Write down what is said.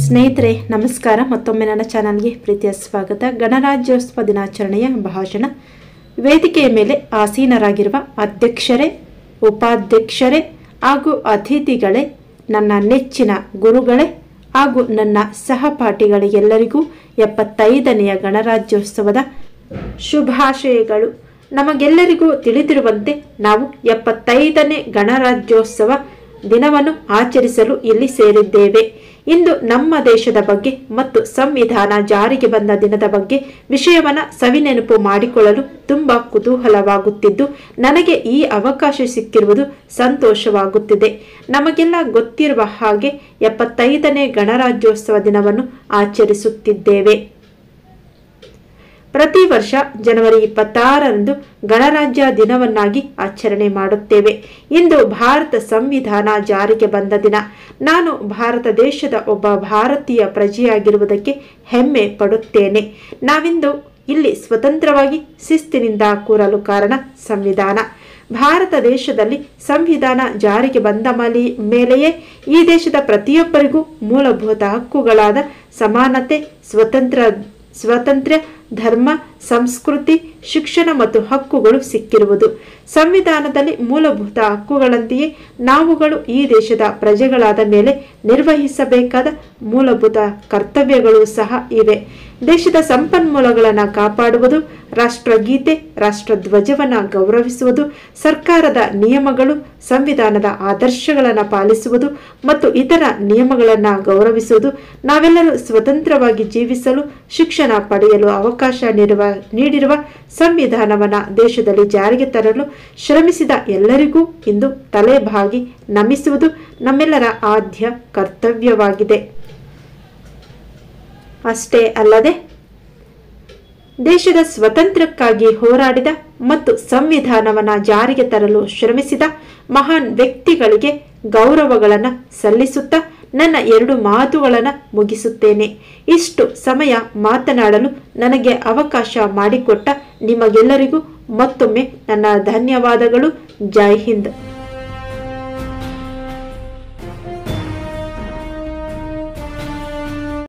ಸ್ನೇಹಿತರೆ ನಮಸ್ಕಾರ ಮತ್ತೊಮ್ಮೆ ನನ್ನ ಚಾನಲ್ಗೆ ಪ್ರೀತಿಯ ಸ್ವಾಗತ ಗಣರಾಜ್ಯೋತ್ಸವ ದಿನಾಚರಣೆಯ ಭಾಷಣ ವೇದಿಕೆಯ ಮೇಲೆ ಆಸೀನರಾಗಿರುವ ಅಧ್ಯಕ್ಷರೇ ಉಪಾಧ್ಯಕ್ಷರೇ ಹಾಗೂ ಅತಿಥಿಗಳೇ ನನ್ನ ನೆಚ್ಚಿನ ಗುರುಗಳೇ ಹಾಗೂ ನನ್ನ ಸಹಪಾಠಿಗಳಿಗೆಲ್ಲರಿಗೂ ಎಪ್ಪತ್ತೈದನೆಯ ಗಣರಾಜ್ಯೋತ್ಸವದ ಶುಭಾಶಯಗಳು ನಮಗೆಲ್ಲರಿಗೂ ತಿಳಿದಿರುವಂತೆ ನಾವು ಎಪ್ಪತ್ತೈದನೇ ಗಣರಾಜ್ಯೋತ್ಸವ ದಿನವನ್ನು ಆಚರಿಸಲು ಇಲ್ಲಿ ಸೇರಿದ್ದೇವೆ ಇಂದು ನಮ್ಮ ದೇಶದ ಬಗ್ಗೆ ಮತ್ತು ಸಂವಿಧಾನ ಜಾರಿಗೆ ಬಂದ ದಿನದ ಬಗ್ಗೆ ವಿಷಯವನ್ನ ಸವಿನೆನಪು ಮಾಡಿಕೊಳ್ಳಲು ತುಂಬಾ ಕುತೂಹಲವಾಗುತ್ತಿದ್ದು ನನಗೆ ಈ ಅವಕಾಶ ಸಿಕ್ಕಿರುವುದು ಸಂತೋಷವಾಗುತ್ತಿದೆ ನಮಗೆಲ್ಲ ಗೊತ್ತಿರುವ ಹಾಗೆ ಎಪ್ಪತ್ತೈದನೇ ಗಣರಾಜ್ಯೋತ್ಸವ ದಿನವನ್ನು ಆಚರಿಸುತ್ತಿದ್ದೇವೆ ಪ್ರತಿ ವರ್ಷ ಜನವರಿ ಇಪ್ಪತ್ತಾರರಂದು ಗಣರಾಜ್ಯ ದಿನವನ್ನಾಗಿ ಆಚರಣೆ ಮಾಡುತ್ತೇವೆ ಇಂದು ಭಾರತ ಸಂವಿಧಾನ ಜಾರಿಗೆ ಬಂದ ದಿನ ನಾನು ಭಾರತ ದೇಶದ ಒಬ್ಬ ಭಾರತೀಯ ಪ್ರಜೆಯಾಗಿರುವುದಕ್ಕೆ ಹೆಮ್ಮೆ ಪಡುತ್ತೇನೆ ನಾವಿಂದು ಇಲ್ಲಿ ಸ್ವತಂತ್ರವಾಗಿ ಶಿಸ್ತಿನಿಂದ ಕೂರಲು ಕಾರಣ ಸಂವಿಧಾನ ಭಾರತ ದೇಶದಲ್ಲಿ ಸಂವಿಧಾನ ಜಾರಿಗೆ ಬಂದ ಮಲಿ ಮೇಲೆಯೇ ಈ ದೇಶದ ಪ್ರತಿಯೊಬ್ಬರಿಗೂ ಮೂಲಭೂತ ಹಕ್ಕುಗಳಾದ ಸಮಾನತೆ ಸ್ವತಂತ್ರ ಸ್ವಾತಂತ್ರ್ಯ ಧರ್ಮ ಸಂಸ್ಕೃತಿ ಶಿಕ್ಷಣ ಮತ್ತು ಹಕ್ಕುಗಳು ಸಿಕ್ಕಿರುವುದು ಸಂವಿಧಾನದಲ್ಲಿ ಮೂಲಭೂತ ಹಕ್ಕುಗಳಂತೆಯೇ ನಾವುಗಳು ಈ ದೇಶದ ಪ್ರಜೆಗಳಾದ ಮೇಲೆ ನಿರ್ವಹಿಸಬೇಕಾದ ಮೂಲಭೂತ ಕರ್ತವ್ಯಗಳು ಸಹ ಇವೆ ದೇಶದ ಸಂಪನ್ಮೂಲಗಳನ್ನು ಕಾಪಾಡುವುದು ರಾಷ್ಟ್ರಗೀತೆ ರಾಷ್ಟ್ರಧ್ವಜವನ್ನು ಗೌರವಿಸುವುದು ಸರ್ಕಾರದ ನಿಯಮಗಳು ಸಂವಿಧಾನದ ಆದರ್ಶಗಳನ್ನು ಪಾಲಿಸುವುದು ಮತ್ತು ಇತರ ನಿಯಮಗಳನ್ನು ಗೌರವಿಸುವುದು ನಾವೆಲ್ಲರೂ ಸ್ವತಂತ್ರವಾಗಿ ಜೀವಿಸಲು ಶಿಕ್ಷಣ ಪಡೆಯಲು ಅವಕಾಶ ನೀಡುವ ನೀಡಿರುವ ಸಂವಿಧಾನವನ್ನು ದೇಶದಲ್ಲಿ ಜಾರಿಗೆ ತರಲು ಶ್ರಮಿಸಿದ ಎಲ್ಲರಿಗೂ ಇಂದು ತಲೆಬಾಗಿ ನಮಿಸುವುದು ನಮ್ಮೆಲ್ಲರ ಆದ್ಯ ಕರ್ತವ್ಯವಾಗಿದೆ ಅಷ್ಟೇ ಅಲ್ಲದೆ ದೇಶದ ಸ್ವತಂತ್ರಕ್ಕಾಗಿ ಹೋರಾಡಿದ ಮತ್ತು ಸಂವಿಧಾನವನ್ನ ಜಾರಿಗೆ ತರಲು ಶ್ರಮಿಸಿದ ಮಹಾನ್ ವ್ಯಕ್ತಿಗಳಿಗೆ ಗೌರವಗಳನ್ನು ಸಲ್ಲಿಸುತ್ತಾ ನನ್ನ ಎರಡು ಮಾತುಗಳನ್ನು ಮುಗಿಸುತ್ತೇನೆ ಇಷ್ಟು ಸಮಯ ಮಾತನಾಡಲು ನನಗೆ ಅವಕಾಶ ಮಾಡಿಕೊಟ್ಟ ನಿಮಗೆಲ್ಲರಿಗೂ ಮತ್ತೊಮ್ಮೆ ನನ್ನ ಧನ್ಯವಾದಗಳು ಜೈ ಹಿಂದ್